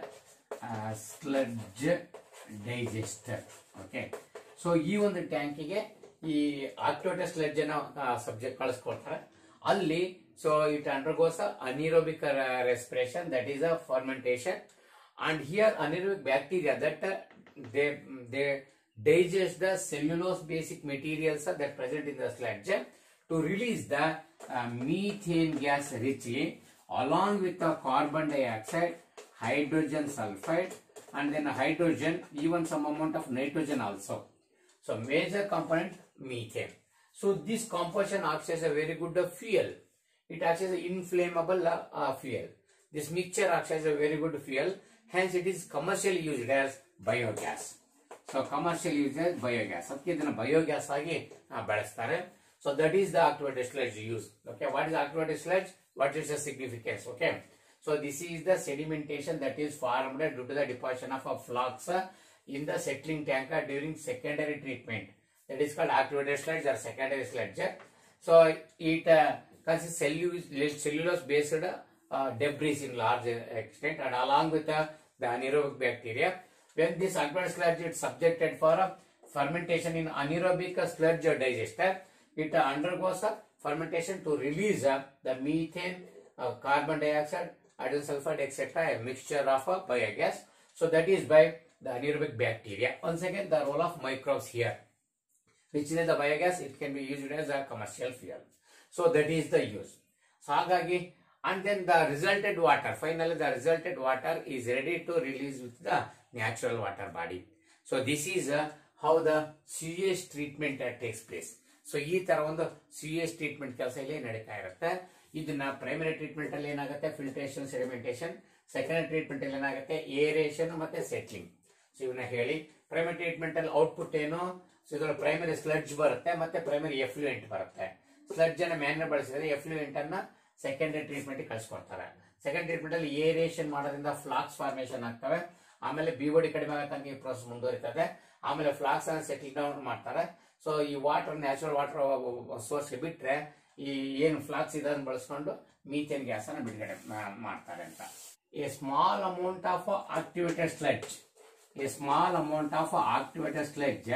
sludge digester okay so ಈ ಒಂದು ಟ್ಯಾಂಕಿಗೆ ಈ ಆಕ್ಟಿವೇಟರ್ ಸ್ಲಡ್ಜ್ ಅನ್ನ ಸಬ್ಜೆಕ್ಟ್ ಕಳಿಸ್ಕೊಡ್ತಾರೆ ಅಲ್ಲಿ so it undergoes anaerobic respiration that is a fermentation and here anaerobic bacteria that they they digest the cellulose basic materials that present in the sludge to release the uh, methane gas richly along with the carbon dioxide, hydrogen sulfide and then hydrogen, even some amount of nitrogen also. So major component methane. So this composition acts as a very good uh, fuel. It acts as an inflammable uh, uh, fuel. This mixture acts as a very good fuel. Hence it is commercially used as biogas. So commercial usage biogas ಅದಕ್ಕೆ ಇದನ್ನ biogas ಆಗಿ ಆ, ಬಳಸ್ತಾರೆ so that is the activated sludge use okay what is activated sludge what is the significance okay so this is the sedimentation that is formed due to the deposition of a flocs in the settling tank during secondary treatment that is called activated sludge or secondary sludge so it consists cellulose, cellulose based uh, debris in large extent and along with uh, the anaerobic bacteria. When this acquired sludge is subjected for uh, fermentation in anaerobic uh, sludge digester, it uh, undergoes uh, fermentation to release uh, the methane, uh, carbon dioxide, hydrogen sulfide, etc. a mixture of uh, biogas. So that is by the anaerobic bacteria. Once again, the role of microbes here. which is the biogas it can be used as a commercial fuel so that is the use so ಹಾಗಾಗಿ and then the resulted water finally the resulted water is ready to release with the natural water body so this is uh, how the sewage treatment uh, takes place so ಈ ತರ ಒಂದು CS treatment ಕೆಲಸ ಇಲ್ಲಿ ನಡೀತಾ ಇರುತ್ತೆ ಇದನ್ನ primary treatment ಅಲ್ಲಿ ಏನಾಗುತ್ತೆ ಫಿಲ್ಟ್ರೇಷನ್ ಸೆಡಿಮೆಂಟೇಷನ್ ಸೆಕೆಂಡರಿ ಟ್ರೀಟ್ಮೆಂಟ್ ಅಲ್ಲಿ ಏನಾಗುತ್ತೆ ಏರೇಷನ್ ಮತ್ತೆ ಸೆಟ್ಲಿಂಗ್ ಸೊ ಇವನ್ನ ಹೇಳಿ ಪ್ರೈಮರಿ ಟ್ರೀಟ್ಮೆಂಟ್ ಅಲ್ಲಿ ಔಟ್ಪುಟ್ ಏನು ಸೊ ಇದ್ರಲ್ಲಿ ಪ್ರೈಮರಿ ಸ್ಲಡ್ಜ್ ಬರುತ್ತೆ ಮತ್ತೆ ಪ್ರೈಮರಿ ಎಫ್ಲೂಯೆಂಟ್ ಬರುತ್ತೆ ಸ್ಲಡ್ಜ್ ಅನ್ನ ಮ್ಯಾನ್ಯರ್ ಬಳಸಿದ್ರೆ ಎಫ್ಲೂಯೆಂಟ್ ಅನ್ನ ಸೆಕೆಂಡರಿ ಟ್ರೀಟ್ಮೆಂಟ್ ಕಳಿಸ್ಕೊಡ್ತಾರೆ ಸೆಕೆಂಡ್ ಟ್ರೀಟ್ಮೆಂಟ್ ಅಲ್ಲಿ ಏರೇಷನ್ ಮಾಡೋದ್ರಿಂದ ಫ್ಲಾಕ್ಸ್ ಫಾರ್ಮೇಶನ್ ಆಗ್ತವೆ ಆಮೇಲೆ ಬಿಒಡಿ ಕಡಿಮೆ ಆಗತ್ತಂಗೆ ಈ ಪ್ರೋಸೆಸ್ ಮುಂದುವರಿತದೆ ಆಮೇಲೆ ಫ್ಲಾಕ್ಸ್ ಅನ್ನ ಸೆಟಲ್ ಡೌನ್ ಮಾಡ್ತಾರೆ ಸೊ ಈ ವಾಟರ್ ನ್ಯಾಚುರಲ್ ವಾಟರ್ ಸೋರ್ಸ್ ಬಿಟ್ರೆ ಈ ಏನು ಫ್ಲಾಕ್ಸ್ ಇದನ್ನ ಬಳಸ್ಕೊಂಡು ಮೀಥೇನ್ ಗ್ಯಾಸ್ ಅನ್ನ ಬಿಡುಗಡೆ ಮಾ- ಮಾಡ್ತಾರೆ ಅಂತ a small amount of activated sludge a small amount of activated sludge,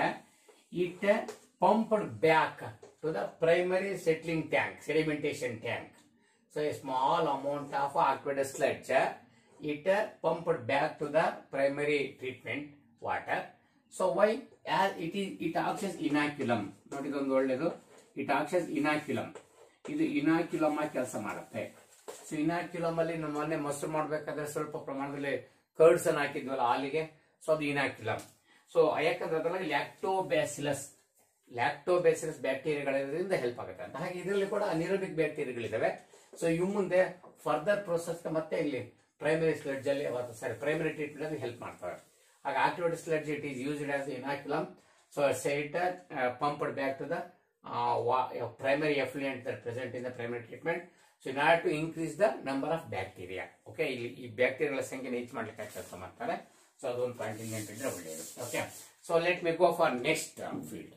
it pumped back to the primary settling tank, sedimentation tank. So a small amount of activated sludge, it pumped back to the primary treatment water. So why? As it is, it acts as inoculum. ನೋಡಿ ಇದೊಂದು ಒಳ್ಳೇದು it acts as inoculum. ಇದು inoculum ಆಗಿ ಕೆಲಸ ಮಾಡುತ್ತೆ so inoculum ಅಲ್ಲಿ ನಮ್ಮ ಮೊನ್ನೆ ಮೊಸರು ಮಾಡ್ಬೇಕಾದ್ರೆ ಸ್ವಲ್ಪ ಪ್ರಮಾಣದಲ್ಲಿ ಕರ್ಡ್ಸ್ ಅನ್ನ ಹಾಕಿದ್ವಲ್ಲ ಹಾಲಿಗೆ ಸೊ ಅದು ಇನಾಕ್ಯುಲಮ್ ಸೊ ಯಾಕಂದ್ರೆ ಅದರಲ್ಲಿ ಲ್ಯಾಕ್ಟೋಬ್ಯಾಸಿಲಸ್ ಲ್ಯಾಕ್ಟೋಬ್ಯಾಸಿಲಸ್ ಬ್ಯಾಕ್ಟೀರಿಯಾಗಳಿರೋದ್ರಿಂದ ಹೆಲ್ಪ್ ಆಗುತ್ತೆ ಅಂತ ಹಾಗೆ ಇದರಲ್ಲಿ ಕೂಡ ಅನಿರೋಬಿಕ್ ಬ್ಯಾಕ್ಟೀರಿಯಾಗಳಿದಾವೆ ಸೊ ಇವು ಮುಂದೆ ಫರ್ದರ್ ಪ್ರೋಸೆಸ್ ಮತ್ತೆ ಇಲ್ಲಿ ಪ್ರೈಮರಿ ಸ್ಲಡ್ಜ್ ಅಲ್ಲಿ ಸಾರಿ ಪ್ರೈಮರಿ ಟ್ರೀಟ್ಮೆಂಟ್ ಅಲ್ಲಿ ಹೆಲ್ಪ್ ಮಾಡ್ತಾರೆ ಹಾಗೆ activated sludge it is used as inoculum so site pumped back to the primary effluent that present in the primary treatment. So in order to increase the number of bacteria. Okay, ಇಲ್ಲಿ ಈ ಬ್ಯಾಕ್ಟೀರಿಯಾಗಳ ಸಂಖ್ಯೆ ಹೆಚ್ಚು ಮಾಡ್ಲಿಕ್ಕೆ ಕೆಲಸ ಮಾಡ್ತಾರೆ so ಅದೊಂದು point ಇದ್ರೆ ಒಳ್ಳೆಯದು okay so let me go for next field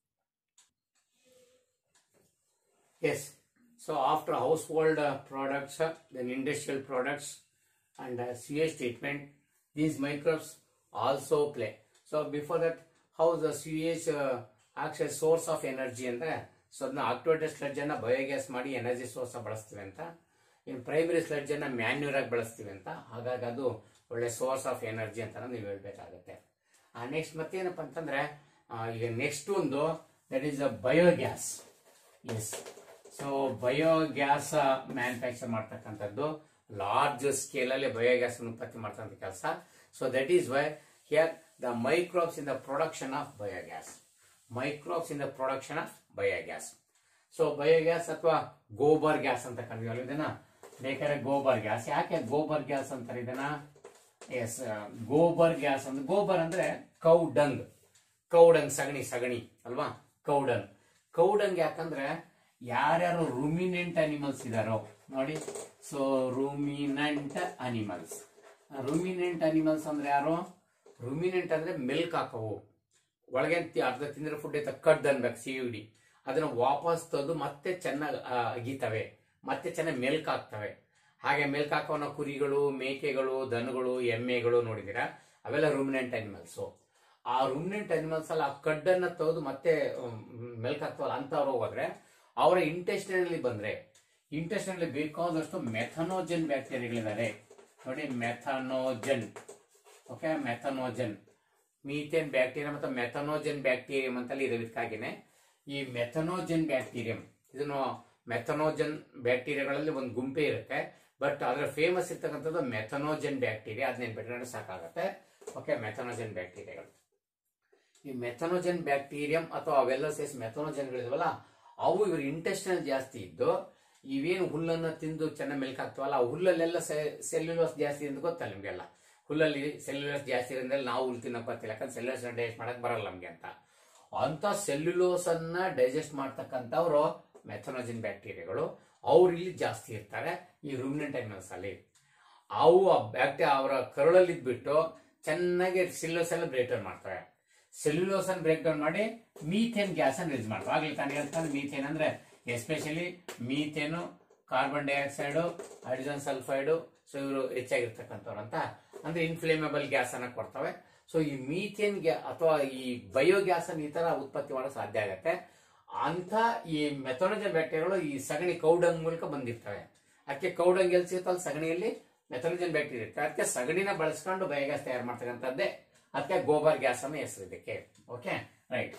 yes so after household products then industrial products and sewage treatment these microbes also play so before that how the sewage uh, acts as source of energy ಅಂದ್ರೆ so ಅದನ್ನ activated sludge ಅನ್ನ biogas ಮಾಡಿ energy source ಬಳಸ್ತೀವಿ ಅಂತ ಇನ್ನು primary sludge ಅನ್ನ manure ಆಗಿ ಬಳಸ್ತೀವಿ ಅಂತ ಹಾಗಾಗಿ ಅದು ಒಳ್ಳೆ ಸೋರ್ಸ್ ಆಫ್ ಎನರ್ಜಿ ಅಂತ ನೀವು ಹೇಳ್ಬೇಕಾಗತ್ತೆ ನೆಕ್ಸ್ಟ್ ಮತ್ತೇನಪ್ಪ ಅಂತಂದ್ರೆ ಆ, ಈಗ ನೆಕ್ಸ್ಟ್ ಒಂದು that is a biogas yes so biogas manufacture ಮಾಡ್ತಕ್ಕಂಥದ್ದು ಲಾರ್ಜ್ ಸ್ಕೇಲ್ ಅಲ್ಲಿ ಬಯೋಗ್ಯಾಸ್ ಉತ್ಪತ್ತಿ ಮಾಡ್ತಕ್ಕಂಥ ಕೆಲಸ so that is why here the microbes in the production of biogas microbes in the production of biogas so biogas ಅಥವಾ gobar gas ಅಂತ ಕರೀತೀವಲ್ಲ ಇದನ್ನ ಬೇಕಾದ್ರೆ gobar gas ಯಾಕೆ ಗೋಬರ್ ಗ್ಯಾಸ್ ಅಂತಾರೆ ಇದನ್ನ ಎಸ್ ಗೋಬರ್ ಗ್ಯಾಸ್ ಅಂದ್ರೆ ಗೋಬರ್ ಅಂದ್ರೆ ಕೌ ಡಂಗ್ ಕೌಡಂಗ್ ಸಗಣಿ ಸಗಣಿ ಅಲ್ವಾ ಕೌಡಂಗ್ ಕೌಡಂಗ್ ಯಾಕಂದ್ರೆ ಯಾರ್ಯಾರು ರುಮಿನೆಂಟ್ ಅನಿಮಲ್ಸ್ ಇದಾರೋ ನೋಡಿ so ruminant animals ruminant animals ಅಂದ್ರೆ ಯಾರು ರುಮಿನೆಂಟ್ ಅಂದ್ರೆ ಮಿಲ್ಕ್ ಹಾಕವು ಒಳಗೆ ತಿ- ಅರ್ಧ ತಿಂದ್ರೆ ಫುಡ್ ಐತ ಕಡ್ ಅನ್ಬೇಕು ಸಿ ಯು ಡಿ ಅದನ್ನ ವಾಪಸ್ ತಂದು ಮತ್ತೆ ಚೆನ್ನಾಗಿ ಅಗಿತವೆ ಮತ್ತೆ ಚೆನ್ನಾಗಿ ಮೆಲ್ಕ್ ಹಾಕ್ತವೆ ಹಾಗೆ ಮೆಲ್ಕ್ ಹಾಕೋನ ಕುರಿಗಳು ಮೇಕೆಗಳು ದನಗಳು ಎಮ್ಮೆಗಳು ನೋಡಿದಿರಾ ಅವೆಲ್ಲ ರುಮಿನೆಂಟ್ ಅನಿಮಲ್ಸ್ ಆ ರುಮಿನೆಂಟ್ ಅನಿಮಲ್ಸ್ ಅಲ್ಲಿ ಆ ಕಡ್ಡನ್ನ ತೆಗೆದು ಮತ್ತೆ ಮೆಲ್ಕ್ ಹಾಕ್ತವಲ್ಲ ಅಂತವ್ರು ಹೋದ್ರೆ ಅವರ ಇಂಟೆಸ್ಟಿನಲ್ಲಿ ಬಂದ್ರೆ ಇಂಟೆಸ್ಟಿನಲ್ಲಿ ಬೇಕಾದಷ್ಟು ಮೆಥನೋಜನ್ ಬ್ಯಾಕ್ಟೀರಿಯಾಗಳಿದ್ದಾರೆ ನೋಡಿ methanogen okay methanogen methane bacteria ಮತ್ತು ಮೆಥನೋಜನ್ ಬ್ಯಾಕ್ಟೀರಿಯಂ ಅಂತಲ್ಲಿ ಇದೆ ಇದಕ್ಕಾಗಿನೇ ಈ ಮೆಥನೋಜನ್ ಬ್ಯಾಕ್ಟೀರಿಯಂ ಇದನ್ನು ಮೆಥನೋಜನ್ ಬ್ಯಾಕ್ಟೀರಿಯಾಗಳಲ್ಲಿ ಒಂದು ಗುಂಪೆ ಇರುತ್ತೆ ಬಟ್ ಅದರ ಫೇಮಸ್ ಇರ್ತಕ್ಕಂಥದ್ದು ಮೆಥನೋಜನ್ ಬ್ಯಾಕ್ಟೀರಿಯಾ ಅದನ್ನ ನೆನ್ಪಿಟ್ಕೊಂಡ್ರೆ ಸಾಕಾಗತ್ತೆ ಓಕೆ ಮೆಥನೋಜನ್ ಬ್ಯಾಕ್ಟೀರಿಯಾಗಳು ಈ ಮೆಥನೋಜನ್ ಬ್ಯಾಕ್ಟೀರಿಯಂ ಅಥವಾ ಅವೆಲ್ಲ ಸೇರಿಸಿ ಮೆಥನೋಜನ್ಗಳಿದಾವಲ್ಲ ಅವು ಇವ್ರ ಇಂಟೆಸ್ಟಲ್ ಜಾಸ್ತಿ ಇದ್ದು ಇವೇನು ಹುಲ್ಲನ್ನ ತಿಂದು ಚೆನ್ನಾಗಿ ಮೆಲ್ಕ್ ಹಾಕ್ತವಲ್ಲ ಆ ಹುಲ್ಲಲ್ಲೆಲ್ಲ ಸೆಲ್ಯುಲೋಸ್ ಜಾಸ್ತಿ ಅಂತ ಗೊತ್ತಲ್ಲ ನಿಮ್ಗೆಲ್ಲ ಹುಲ್ಲಲ್ಲಿ ಸೆಲ್ಯುಲೋಸ್ ಜಾಸ್ತಿ ಇರೋದ್ರಲ್ಲಿ ನಾವು ಹುಲ್ಲು ತಿನ್ನಕ್ ಬರ್ತಿಲ್ಲ ಯಾಕಂದ್ರೆ ಸೆಲ್ಯುಲೋಸ್ ಡೈಜೆಸ್ಟ್ ಮಾಡಕ್ ಬರಲ್ಲ ನಮ್ಗೆ ಅಂತ ಅಂತ ಸೆಲ್ಯುಲೋಸ್ ಅನ್ನ ಡೈಜೆಸ್ಟ್ ಮಾಡ್ತಕ್ಕಂಥವ್ರು ಮೆಥನೋಜನ್ ಬ್ಯಾಕ್ಟೀರಿಯಾಗಳು ಅವ್ರು ಇಲ್ಲಿ ಜಾಸ್ತಿ ಇರ್ತಾರೆ ಈ ರೂಮಿನೆಂಟ್ ಅನಿಮಲ್ಸ್ ಅಲ್ಲಿ ಅವು ಆ ಬ್ಯಾಕ್ಟೀರಿಯಾ ಅವರ ಕರುಳಲ್ಲಿ ಇದ್ಬಿಟ್ಟು ಚೆನ್ನಾಗಿ ಸೆಲ್ಯುಲೋಸ್ ಎಲ್ಲ ಬ್ರೇಕ್ ಡೌನ್ ಮಾಡ್ತವೆ ಸೆಲ್ಯುಲೋಸ್ ಅನ್ನು ಬ್ರೇಕ್ ಡೌನ್ ಮಾಡಿ ಮೀಥೇನ್ ಗ್ಯಾಸ್ ಅನ್ನು ರಿಲೀಸ್ ಮಾಡ್ತವೆ ಆಗ್ಲಿ ತಾನೇ ಹೇಳ್ತಾರೆ ಮೀಥೇನ್ ಅಂದ್ರೆ especially methane carbon dioxide hydrogen sulphide so ಇವರು ಹೆಚ್ಚಾಗಿರ್ತಕ್ಕಂಥವ್ರು ಅಂತ ಅಂದ್ರೆ ಇನ್ಫ್ಲೇಮೇಬಲ್ ಗ್ಯಾಸ್ ಅನ್ನ ಕೊಡ್ತವೆ ಸೊ ಈ ಮೀಥೇನ್ ಗ್ಯಾ ಅಥವಾ ಈ ಬಯೋಗ್ಯಾಸ್ ಅನ್ನು ಈ ತರ ಉತ್ಪತ್ತಿ ಮಾಡೋ ಸಾಧ್ಯ ಆಗತ್ತೆ ಅಂತ ಈ ಮೆಥನೋಜನ್ ಬ್ಯಾಕ್ಟೀರಿಯಾಗಳು ಈ ಸಗಣಿ ಕೌಡಂಗ್ ಮೂಲಕ ಬಂದಿರ್ತವೆ ಅದಕ್ಕೆ ಕೌಡಂಗ್ ಎಲ್ಲಿ ಸಿಗುತ್ತಲ್ಲ ಸಗಣಿಯಲ್ಲಿ ಮೆಥನೋಜನ್ ಬ್ಯಾಕ್ಟೀರಿಯಾ ಇರುತ್ತೆ ಅದಕ್ಕೆ ಸಗಣಿನ ಬಳಸ್ಕೊಂಡು ಬಯೋಗ್ಯಾಸ್ ತಯಾರು ಮಾಡ್ತಕ್ಕಂಥದ್ದೇ ಅದಕ್ಕೆ ಗೋಬರ್ ಗ್ಯಾಸ್ ಅನ್ನೋ ಹೆಸರು ಇದಕ್ಕೆ ಓಕೆ ರೈಟ್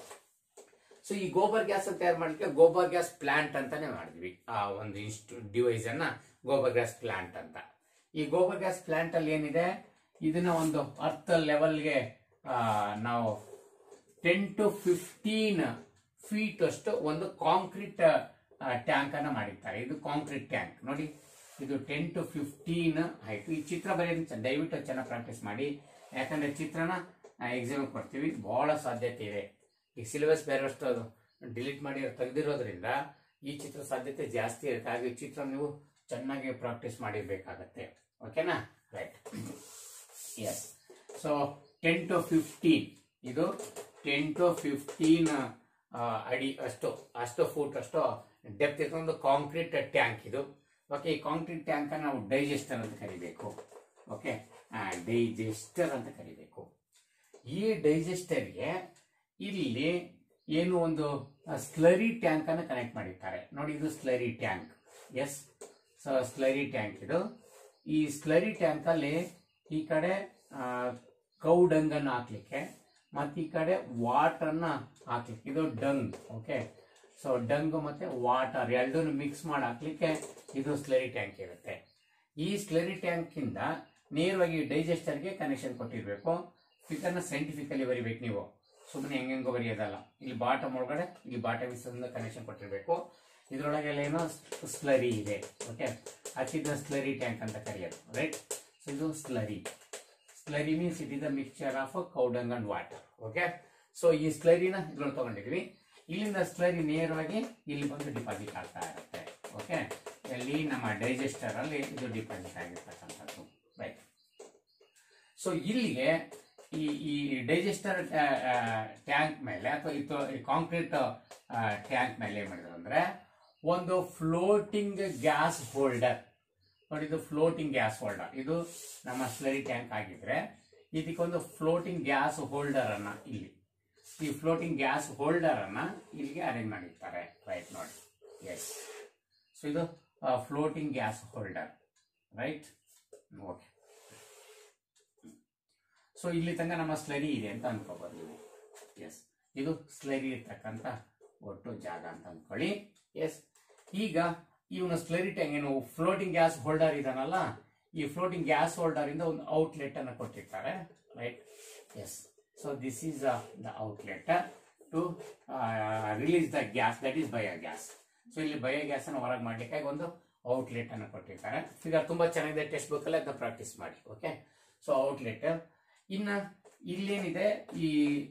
ಸೊ ಈ ಗೋಬರ್ ಗ್ಯಾಸ್ ತಯಾರು ಮಾಡ್ಲಿಕ್ಕೆ ಗೋಬರ್ ಗ್ಯಾಸ್ ಪ್ಲಾಂಟ್ ಅಂತಾನೆ ಮಾಡಿದ್ವಿ ಆ ಒಂದು ಇನ್ಸ್ಟು ಡಿವೈಸ್ ಅನ್ನ ಗೋಬರ್ ಗ್ಯಾಸ್ ಪ್ಲಾಂಟ್ ಅಂತ ಈ ಗೋಬರ್ ಗ್ಯಾಸ್ ಪ್ಲಾಂಟ್ ಅಲ್ಲಿ ಏನಿದೆ ಇದನ್ನ ಒಂದು ಅರ್ತ್ ಲೆವೆಲ್ಗೆ ನಾವು ಟೆನ್ ಟು ಫಿಫ್ಟೀನ್ ಫೀಟ್ ಅಷ್ಟು ಒಂದು ಕಾಂಕ್ರೀಟ್ ಟ್ಯಾಂಕ್ ಅನ್ನ ಮಾಡಿರ್ತಾರೆ ಇದು ಕಾಂಕ್ರೀಟ್ ಟ್ಯಾಂಕ್ ನೋಡಿ ಇದು ಟೆನ್ ಟು ಫಿಫ್ಟೀನ್ ಹೈಟ್ ಈ ಚಿತ್ರ ಬರೆಯೋದು ದಯವಿಟ್ಟು ಚೆನ್ನಾಗಿ ಪ್ರಾಕ್ಟೀಸ್ ಮಾಡಿ ಯಾಕಂದ್ರೆ ಚಿತ್ರನ ಎಕ್ಸಾಮ್ ಕೊಡ್ತೀವಿ ಬಹಳ ಸಾಧ್ಯತೆ ಇದೆ ಈ ಸಿಲೆಬಸ್ ಬೇರೆಷ್ಟು ಅದು ಡಿಲೀಟ್ ಮಾಡಿ ತೆಗೆದಿರೋದ್ರಿಂದ ಈ ಚಿತ್ರ ಸಾಧ್ಯತೆ ಜಾಸ್ತಿ ಇರುತ್ತೆ ಹಾಗೆ ಈ ಚಿತ್ರ ನೀವು ಚೆನ್ನಾಗಿ ಪ್ರಾಕ್ಟೀಸ್ ಮಾಡಿರ್ಬೇಕಾಗತ್ತೆ ಓಕೆನಾ right yes so ten to fifteen ಇದು ಟೆನ್ ಟು ಫಿಫ್ಟೀನ್ ಅಡಿ ಅಷ್ಟು ಅಷ್ಟು ಫೂಟ್ ಅಷ್ಟು ಡೆಪ್ತ್ ಇರ್ತದೆ ಒಂದು ಕಾಂಕ್ರೀಟ್ ಟ್ಯಾಂಕ್ ಇದು ಓಕೆ ಈ ಕಾಂಕ್ರೀಟ್ ಟ್ಯಾಂಕ್ ನಾವು ಡೈಜೆಸ್ಟರ್ ಅಂತ ಕರಿಬೇಕು ಓಕೆ ಡೈಜೆಸ್ಟರ್ ಅಂತ ಕರಿಬೇಕು ಈ ಡೈಜೆಸ್ಟರ್ಗೆ ಇಲ್ಲಿ ಏನು ಒಂದು ಸ್ಲರಿ ಟ್ಯಾಂಕ್ ಅನ್ನು ಕನೆಕ್ಟ್ ಮಾಡಿರ್ತಾರೆ ನೋಡಿ ಇದು slurry tank yes so slurry tank ಇದು ಈ ಸ್ಲರಿ ಟ್ಯಾಂಕ್ ಅಲ್ಲಿ ಈ ಕಡೆ ಕೌ ಡಂಗ್ ಅನ್ನು ಹಾಕ್ಲಿಕ್ಕೆ ಮತ್ತೆ ಈ ಕಡೆ ವಾಟರ್ ಅನ್ನ ಹಾಕ್ಲಿಕ್ಕೆ ಇದು ಡಂಗ್ ಓಕೆ ಸೊ ಡಂಗ್ ಮತ್ತೆ ವಾಟರ್ ಎರಡನ್ನು ಮಿಕ್ಸ್ ಮಾಡಿ ಹಾಕ್ಲಿಕ್ಕೆ ಇದು ಸ್ಲರಿ ಟ್ಯಾಂಕ್ ಇರುತ್ತೆ ಈ ಸ್ಲರಿ ಟ್ಯಾಂಕ್ ಇಂದ ನೇರವಾಗಿ ಡೈಜೆಸ್ಟರ್ಗೆ ಕನೆಕ್ಷನ್ ಕೊಟ್ಟಿರ್ಬೇಕು ಫಿಗರ್ನ ಸೈಂಟಿಫಿಕಲಿ ಬರಿಬೇಕು ನೀವು ಸುಮ್ಮನೆ ಹೆಂಗೆಂಗೋ ಬರೆಯೋದಲ್ಲ ಇಲ್ಲಿ ಬಾಟಮ್ ಒಳಗಡೆ ಇಲ್ಲಿ ಬಾಟಮ್ ಕನೆಕ್ಷನ್ ಕೊಟ್ಟಿರ್ಬೇಕು ಇದ್ರೊಳಗೆಲ್ಲ ಏನೋ ಸ್ಲರಿ ಇದೆ ಓಕೆ ಹಚ್ಚಿದ ಸ್ಲರಿ ಟ್ಯಾಂಕ್ ಅಂತ ಕರೆಯೋದು ರೈಟ್ ಸೊ ಇದು slurry slurry means it is the mixture of cow dung and water okay so ಈ ಸ್ಲರಿನ ಇದ್ರೊಳಗೆ ತಗೊಂಡಿದ್ವಿ ಇಲ್ಲಿಂದ ಸ್ಲರಿ ನೇರವಾಗಿ ಇಲ್ಲಿ ಬಂದು ಡಿಪಾಸಿಟ್ ಆಗ್ತಾ ಇರುತ್ತೆ ಓಕೆ ಇಲ್ಲಿ ನಮ್ಮ ಡೈಜೆಸ್ಟರ್ ಅಲ್ಲಿ ಇದು ಡಿಪಾಸಿಟ್ ಆಗಿರ್ತಕ್ಕಂಥದ್ದು ರೈಟ್ ಸೊ ಇಲ್ಲಿಗೆ ಈ ಈ ಡೈಜೆಸ್ಟರ್ ಟ್ಯಾಂಕ್ ಮೇಲೆ ಅಥವಾ ಇದು ಕಾಂಕ್ರೀಟ್ ಟ್ಯಾಂಕ್ ಮೇಲೆ ಏನ್ ಮಾಡಿದ್ರು ಅಂದ್ರೆ ಒಂದು ಫ್ಲೋಟಿಂಗ್ ಗ್ಯಾಸ್ ಹೋಲ್ಡರ್ ನೋಡಿ ಇದು ಫ್ಲೋಟಿಂಗ್ ಗ್ಯಾಸ್ ಹೋಲ್ಡರ್ ಇದು ನಮ್ಮ ಸ್ಲರಿ ಟ್ಯಾಂಕ್ ಆಗಿದ್ರೆ ಇದಕ್ಕೊಂದು ಫ್ಲೋಟಿಂಗ್ ಗ್ಯಾಸ್ ಹೋಲ್ಡರ್ ಅನ್ನ ಇಲ್ಲಿ ಈ ಫ್ಲೋಟಿಂಗ್ ಗ್ಯಾಸ್ ಹೋಲ್ಡರ್ ಅನ್ನ ಇಲ್ಲಿಗೆ ಅರೇಂಜ್ ಮಾಡಿರ್ತಾರೆ ರೈಟ್ ನೋಡಿ ಎಸ್ ಸೊ ಇದು floating gas holder right okay so ಇಲ್ಲಿ ತನಕ ನಮ್ಮ ಸ್ಲರಿ ಇದೆ ಅಂತ ಅನ್ಕೋಬಹುದು ನೀವು ಎಸ್ ಇದು ಸ್ಲರಿ ಇರ್ತಕ್ಕಂಥ ಒಟ್ಟು ಜಾಗ ಅಂತ ಅನ್ಕೊಳ್ಳಿ ಎಸ್ ಈಗ ಇವನು ಸ್ಲರಿ ಟ್ಯಾಂಕ್ ಏನು ಫ್ಲೋಟಿಂಗ್ ಗ್ಯಾಸ್ ಹೋಲ್ಡರ್ ಇದಾನಲ್ಲ ಈ ಫ್ಲೋಟಿಂಗ್ ಗ್ಯಾಸ್ ಹೋಲ್ಡರ್ ಇಂದ ಒಂದು ಔಟ್ಲೆಟ್ ಅನ್ನು ಕೊಟ್ಟಿರ್ತಾರೆ right yes so this is the outlet to release the gas that is bio gas so ಇಲ್ಲಿ ಬಯೋ ಗ್ಯಾಸ್ ಅನ್ನು ಹೊರಗೆ ಮಾಡ್ಲಿಕ್ಕೆ ಒಂದು ಔಟ್ಲೆಟ್ ಅನ್ನು ಕೊಟ್ಟಿರ್ತಾರೆ ಫಿಗರ್ ತುಂಬಾ ಚೆನ್ನಾಗಿದೆ ಟೆಕ್ಸ್ಟ್ ಬುಕ್ ಅಲ್ಲಿ ಅದನ್ನ ಪ್ರಾಕ್ಟೀಸ್ ಮಾಡಿ ಓಕೆ ಸೊ ಔಟ್ಲೆಟ್ ಇನ್ನ ಇಲ್ಲೇನಿದೆ ಈ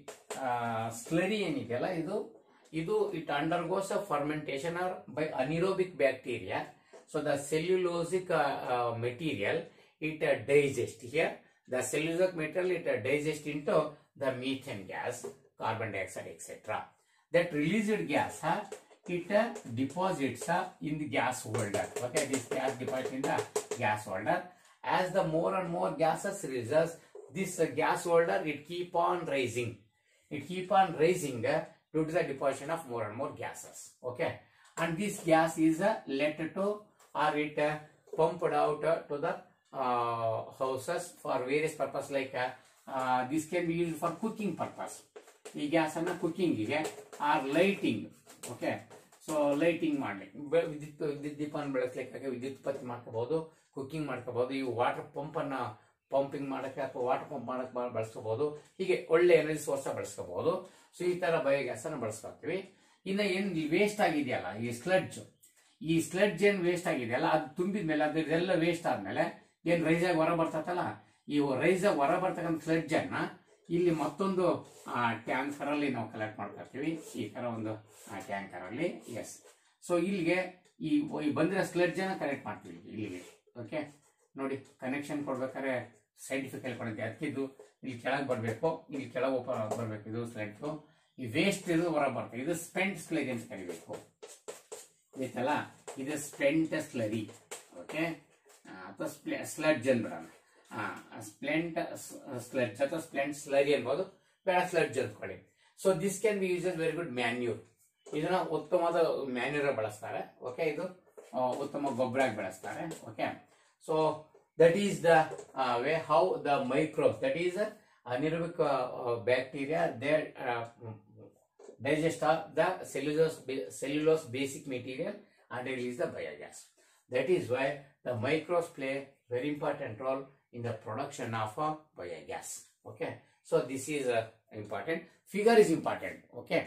ಸ್ಲರಿ ಏನಿದೆಯಲ್ಲ ಇದು ಇದು it undergoes a fermentation or by anaerobic bacteria so the cellulosic material it digest here the cellulosic material it digest into the methane gas carbon dioxide etcetera that released gas huh, it uh, deposits uh, in the gas holder okay this gas deposits in the gas holder as the more and more gases releases this uh, gas holder it keep on rising it keep on rising uh, due to the deposition of more and more gases okay and this gas is uh, let to or it uh, pumped out uh, to the uh, houses for various purpose like uh, uh, this can be used for cooking purpose ಈ gas ಅನ್ನ ಕುಕ್ಕಿಂಗಿಗೆ or lighting okay so lighting ಮಾಡ್ಲಿಕ್ಕೆ ಬೆ- ವಿದ್ಯುತ್ ವಿದ್ಯುತ್ ದೀಪನ ಬೆಳೆಸ್ಲಿಕ್ಕೆ ವಿದ್ಯುತ್ ಉತ್ಪತ್ತಿ ಮಾಡ್ಕೋಬಹುದು ಕುಕ್ಕಿಂಗ್ ಮಾಡ್ಕೋಬಹುದು ಈ ವಾಟರ್ ಪಂಪ್ ಅನ್ನ ಪಂಪಿಂಗ್ ಮಾಡಕ್ಕೆ ಅಥವಾ ವಾಟರ್ ಪಂಪ್ ಮಾಡಕ್ ಬ- ಬಳಸ್ಕೋಬಹುದು ಹೀಗೆ ಒಳ್ಳೆ ಎನರ್ಜಿ ಸೋರ್ಸ್ ಬಳಸ್ಕೋಬಹುದು ಸೊ ಈ ತರ ಬಯೋಗ್ಯಾಸ್ ಅನ್ನ ಬಳಸ್ಕೊಳ್ತೀವಿ ಇನ್ನ ಏನ್ ವೇಸ್ಟ್ ಆಗಿದೆಯಲ್ಲ ಈ ಸ್ಲಡ್ಜ್ ಈ ಸ್ಲಡ್ಜ್ ಏನ್ ವೇಸ್ಟ್ ಆಗಿದೆಯಲ್ಲ ಅದು ತುಂಬಿದ ಮೇಲೆ ಅದೆಲ್ಲ ವೇಸ್ಟ್ ಆದ್ಮೇಲೆ ಏನ್ ರೈಸ್ ಆಗಿ ಹೊರ ಬರ್ತತಲ್ಲ ಈ ರೈಸ್ ಆಗಿ ಹೊರ ಬರ್ತಕ್ಕಂಥ ಸ್ಲಡ್ಜ್ ಅನ್ನ ಇಲ್ಲಿ ಮತ್ತೊಂದು ಟ್ಯಾಂಕರ್ ಅಲ್ಲಿ ನಾವು ಕಲೆಕ್ಟ್ ಮಾಡ್ಕೊಳ್ತೀವಿ ಈ ತರ ಒಂದು ಟ್ಯಾಂಕರ್ ಅಲ್ಲಿ ಎಸ್ ಸೊ ಇಲ್ಲಿಗೆ ಈ ಈ ಬಂದಿರೋ ಸ್ಲಡ್ಜ್ ಅನ್ನ ಕನೆಕ್ಟ್ ಮಾಡ್ತೀವಿ ಇಲ್ಲಿಗೆ ಓಕೆ ನೋಡಿ ಕನೆಕ್ಷನ್ ಕೊಡ್ಬೇಕಾದ್ರೆ ಸೈಂಟಿಫಿಕ್ ಹೇಳ್ಕೊಂಡಿದ್ದೆ ಅದಕ್ಕೆ ಇದು ಇಲ್ಲಿ ಕೆಳಗೆ ಬರಬೇಕು ಇಲ್ಲಿ ಕೆಳಗೆ ಓಪನ್ ಬರಬೇಕು ಇದು ಸ್ಲಡ್ಜ್ ಈ ವೇಸ್ಟ್ ಇದು ಹೊರ ಬರ್ತದೆ ಇದು ಸ್ಪೆಂಟ್ ಸ್ಲರಿ ಅಂತ ಕರಿಬೇಕು ಇದೈತಲ್ಲ ಇದು ಸ್ಪೆಂಟ್ ಸ್ಲರಿ ಓಕೆ ಅಥವಾ ಸ್ಲಡ್ಜ್ ಅನ್ಬಿಡೋಣ ಸ್ಪ್ಲೆಂಟ್ ಸ್ಲಡ್ಜ್ ಅಥವಾ ಸ್ಪ್ಲೆಂಟ್ ಸ್ಲರಿ ಅನ್ಬೋದು ಬೇಡ ಸ್ಲಡ್ಜ್ ಅಂದ್ಕೊಳ್ಳಿ so this can be use very good manure ಇದನ್ನ ಉತ್ತಮವಾದ ಮ್ಯಾನ್ಯೂರ್ ಬಳಸ್ತಾರೆ ಓಕೆ ಇದು ಆ, ಉತ್ತಮ ಗೊಬ್ಬರ ಬೆಳೆಸ್ತಾರೆ okay so that is the way how the micros that is anaerobic bacteria they digest of the cellulose ba- cellulose basic material and release the biogas. That is why the microbes play very important role in the production of uh, biogas. Okay, so this is uh, important. Figure is important. Okay.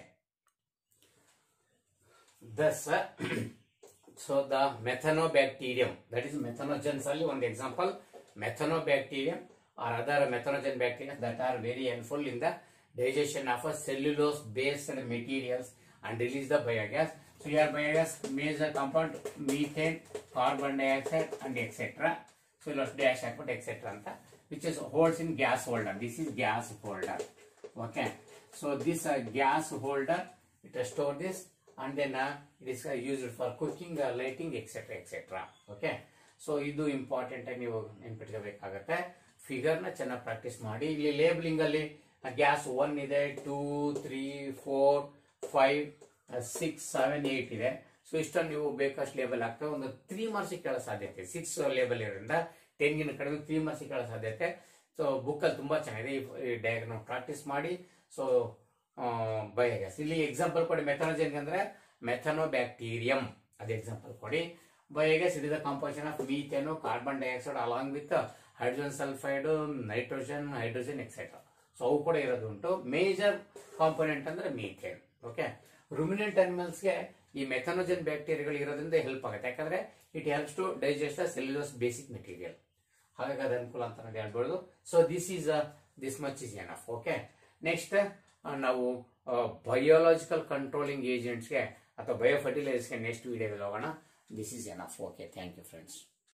Thus, uh, so the methanobacterium, that is methanogens only one example, methanobacterium or other methanogen bacteria that are very helpful in the digestion of a cellulose based materials and release the biogas. So here biogas major compound methane, carbon dioxide and etc. So let's dash output etc. ಅಂತ which is holds in gas holder. This is gas holder. Okay. So this uh, gas holder it will store this and then uh, it is uh, used for cooking, uh, lighting etc. etc. Okay. So ಇದು important ಆಗಿ ನೀವು ನೆನ್ಪಿಟ್ಕೋಬೇಕಾಗತ್ತೆ figure ನ ಚೆನ್ನಾಗಿ practice ಮಾಡಿ ಇಲ್ಲಿ labelling ಅಲ್ಲಿ gas one ಇದೆ two three four five six seven eight ಇದೆ ಸೊ ಇಷ್ಟನ್ನು ನೀವು ಬೇಕಷ್ಟು ಲೇಬಲ್ ಆಗ್ತವೆ ಒಂದು ತ್ರೀ ಮಾರ್ಕ್ಸ್ ಕೇಳೋ ಸಾಧ್ಯತೆ ಸಿಕ್ಸ್ ಲೇಬಲ್ ಇರೋದ್ರಿಂದ ಟೆನ್ಗಿನ ಕಡಿಮೆ ತ್ರೀ ಮಾರ್ಕ್ಸ್ ಕೇಳೋ ಸಾಧ್ಯತೆ ಸೊ ಬುಕ್ ಅಲ್ಲಿ ತುಂಬಾ ಚೆನ್ನಾಗಿದೆ ಈ ಡಯಾಗ್ರಾಮ್ ಪ್ರಾಕ್ಟೀಸ್ ಮಾಡಿ ಸೊ ಬಯೋಗ್ಯಾಸ್ ಇಲ್ಲಿ ಎಕ್ಸಾಂಪಲ್ ಕೊಡಿ ಮೆಥನೋಜನ್ ಅಂದ್ರೆ ಮೆಥನೋ ಬ್ಯಾಕ್ಟೀರಿಯಂ ಅದು ಎಕ್ಸಾಂಪಲ್ ಕೊಡಿ biogas it is the composition of methane carbon dioxide along with hydrogen sulphide nitrogen hydrogen etcetera so ಅವು ಕೂಡ ಇರೋದು ಉಂಟು ಮೇಜರ್ ಕಾಂಪೋನೆಂಟ್ ಅಂದ್ರೆ ಮೀಥೇನ್ ಓಕೆ ರುಮಿನೆಂಟ್ ಅನಿಮಲ್ಸ್ಗೆ ಈ ಮೆಥನೋಜನ್ ಬ್ಯಾಕ್ಟೀರಿಯಾಗಳು ಇರೋದ್ರಿಂದ ಹೆಲ್ಪ್ ಆಗುತ್ತೆ ಯಾಕಂದ್ರೆ it helps to digest the cellulose basic material ಹಾಗಾಗಿ ಅದು ಅನುಕೂಲ ಅಂತ ಹೇಳ್ಬೋದು so this is this much is enough okay next ನಾವು ಬಯೋಲಾಜಿಕಲ್ ಕಂಟ್ರೋಲಿಂಗ್ ಏಜೆಂಟ್ಸ್ಗೆ ಅಥವಾ ಬಯೋ ಫರ್ಟಿಲೈಸರ್ಸ್ಗೆ ನೆಕ್ಸ್ಟ್ ವಿಡಿಯೋದಲ್ಲಿ ಹೋಗೋಣ this is enough okay thank you friends